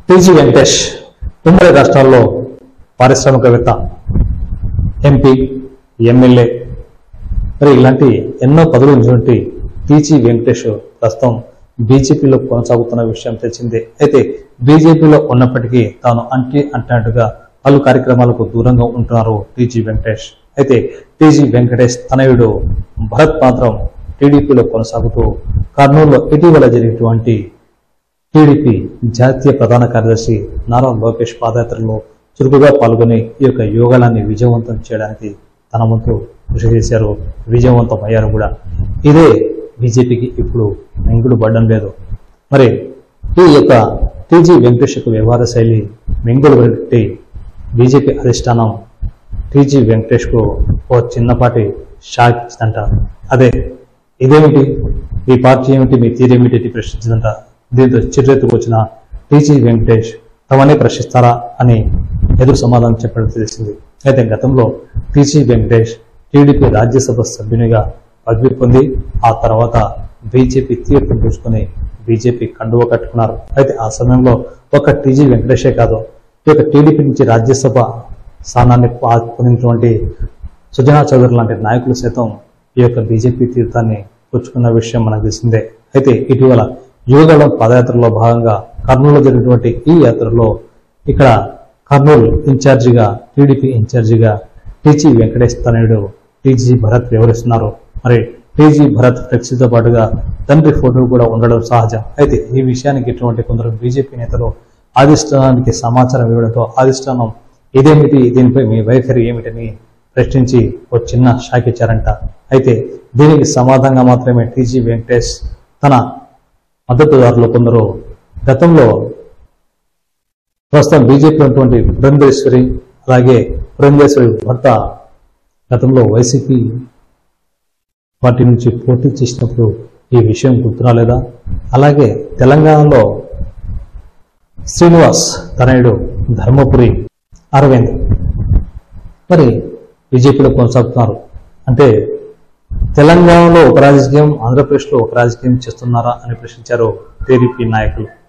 TG Venkatesh ఉమ్మడి రాష్ట్రాల్లో పారిశ్రామికవేత్త ఎంపీ ఎమ్మెల్యే మరి ఇలాంటి ఎన్నో పదవులు ఉన్నటువంటి టీజీ వెంకటేష్ ప్రస్తుతం బీజేపీలో కొనసాగుతున్న విషయం తెలిసిందే అయితే బీజేపీలో ఉన్నప్పటికీ తాను అంటి అంటున్నట్టుగా పలు కార్యక్రమాలకు దూరంగా ఉంటున్నారు టీజీ వెంకటేష్ అయితే టీజీ వెంకటేష్ తనయుడు భరత్ మాత్రం టీడీపీలో కొనసాగుతూ కర్నూలులో ఇటీవల జరిగినటువంటి టీడీపీ జాతీయ ప్రధాన కార్యదర్శి నారా లోకేష్ పాదయాత్రలో చురుకుగా పాల్గొని ఈ యొక్క యోగాలాన్ని విజయవంతం చేయడానికి తన వంతు కృషి చేశారు విజయవంతం అయ్యారు కూడా ఇదే బీజేపీకి ఇప్పుడు మెంగుడు పడడం లేదు మరి ఈ యొక్క టీజీ వెంకటేష్ యొక్క వ్యవహార శైలి మెంగుడు పెట్టి బీజేపీ అధిష్టానం టీజీ వెంకటేష్కు ఓ చిన్నపాటి షాక్ ఇచ్చిందంట అదే ఇదేమిటి మీ పార్టీ ఏమిటి మీ తీరేమిటి అని ప్రశ్నించిందంట దీంతో చిరెత్తుకు వచ్చిన టీజీ వెంకటేష్ తమనే ప్రశ్నిస్తారా అని ఎదురు సమాధానం చెప్పడం తెలిసింది అయితే గతంలో టీజీ వెంకటేష్ టీడీపీ రాజ్యసభ సభ్యునిగా పదవి పొంది ఆ తర్వాత బీజేపీ తీర్పును చూసుకుని బీజేపీ కండువ కట్టుకున్నారు అయితే ఆ సమయంలో ఒక టీజీ వెంకటేషే కాదు ఈ యొక్క టీడీపీ నుంచి రాజ్యసభ స్థానాన్ని పా- పొందినటువంటి సుజనా చౌదరి లాంటి నాయకులు సైతం ఈ యొక్క బీజేపీ తీర్థాన్ని పుచ్చుకున్న విషయం మనకు తెలిసిందే అయితే ఇటీవల యువగళం పాదయాత్రలో భాగంగా కర్నూలులో జరిగినటువంటి ఈ యాత్రలో ఇక్కడ కర్నూలు ఇన్ఛార్జిగా టీడీపీ ఇన్ఛార్జిగా టీజీ వెంకటేష్ తనయుడు టీజీ భరత్ వివరిస్తున్నారు మరి టీజీ భరత్ ఫ్లెక్సీతో పాటుగా తండ్రి ఫోటో కూడా ఉండడం సహజం అయితే ఈ విషయానికి ఇటువంటి కొందరు బీజేపీ నేతలు అధిష్టానానికి సమాచారం ఇవ్వడంతో అధిష్టానం ఇదేమిటి దీనిపై మీ వైఖరి ఏమిటని ప్రశ్నించి ఒక చిన్న షాక్ ఇచ్చారంట అయితే దీనికి సమాధానంగా మాత్రమే టీజీ వెంకటేష్ తన మద్దతుదారులు కొందరు గతంలో ప్రస్తుతం బీజేపీ ఉన్నటువంటి పురంధేశ్వరి అలాగే పురంధేశ్వరి భర్త గతంలో వైసీపీ పార్టీ నుంచి పోటీ చేసినప్పుడు ఈ విషయం గుర్తురాలేదా అలాగే తెలంగాణలో శ్రీనివాస్ తనయుడు ధర్మపురి అరవింద్ మరి బీజేపీలో కొనసాగుతున్నారు అంటే తెలంగాణలో ఒక రాజకీయం ఆంధ్రప్రదేశ్లో ఒక రాజకీయం చేస్తున్నారా అని ప్రశ్నించారు టీడీపీ నాయకులు